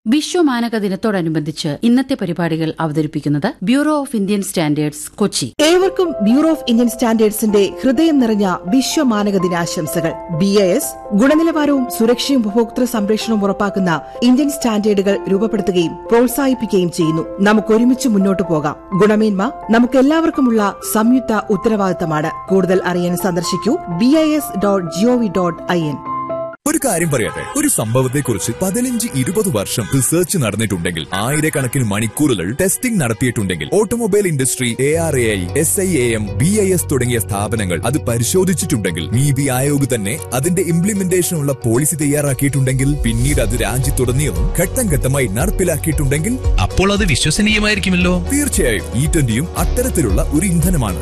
വിശ്വമാനക ദിനത്തോടനുബന്ധിച്ച് ഇന്നത്തെ പരിപാടികൾ അവതരിപ്പിക്കുന്നത് bureau of Indian standards Kochi ഏവർക്കും ബ്യൂറോ ഓഫ് ഇന്ത്യൻ സ്റ്റാൻഡേർഡ്സിന്റെ ഹൃദയം നിറഞ്ഞ വിശ്വമാനക ദിനാശംസകൾ ബി എ എസ് ഗുണനിലവാരവും സുരക്ഷയും ഉപഭോക്തൃ സംരക്ഷണവും ഉറപ്പാക്കുന്ന ഇന്ത്യൻ സ്റ്റാൻഡേർഡുകൾ രൂപപ്പെടുത്തുകയും പ്രോത്സാഹിപ്പിക്കുകയും ചെയ്യുന്നു നമുക്ക് ഒരുമിച്ച് മുന്നോട്ട് പോകാം ഗുണമേന്മ നമുക്ക് എല്ലാവർക്കുമുള്ള സംയുക്ത ഉത്തരവാദിത്തമാണ് കൂടുതൽ അറിയാൻ സന്ദർശിക്കൂ B I S dot GOV dot I N ഒരു കാര്യം പറയട്ടെ ഒരു സംഭവത്തെക്കുറിച്ച് പതിനഞ്ച് ഇരുപത് വർഷം റിസർച്ച് നടന്നിട്ടുണ്ടെങ്കിൽ ആയിരക്കണക്കിന് മണിക്കൂറുകൾ ടെസ്റ്റിംഗ് നടത്തിയിട്ടുണ്ടെങ്കിൽ automobile industry A R A I S I A M B I S തുടങ്ങിയ സ്ഥാപനങ്ങൾ അത് പരിശോധിച്ചിട്ടുണ്ടെങ്കിൽ നീതി ആയോഗ് തന്നെ അതിന്റെ ഇംപ്ലിമെന്റേഷനുള്ള പോളിസി തയ്യാറാക്കിയിട്ടുണ്ടെങ്കിൽ പിന്നീട് അത് രാജ്യത്തുടനീളം ഘട്ടം ഘട്ടമായി നടപ്പിലാക്കിയിട്ടുണ്ടെങ്കിൽ അപ്പോൾ അത് വിശ്വസനീയമായിരിക്കുമല്ലോ തീർച്ചയായും ഇ ട്വന്റിയും അത്തരത്തിലുള്ള ഒരു ഇന്ധനമാണ്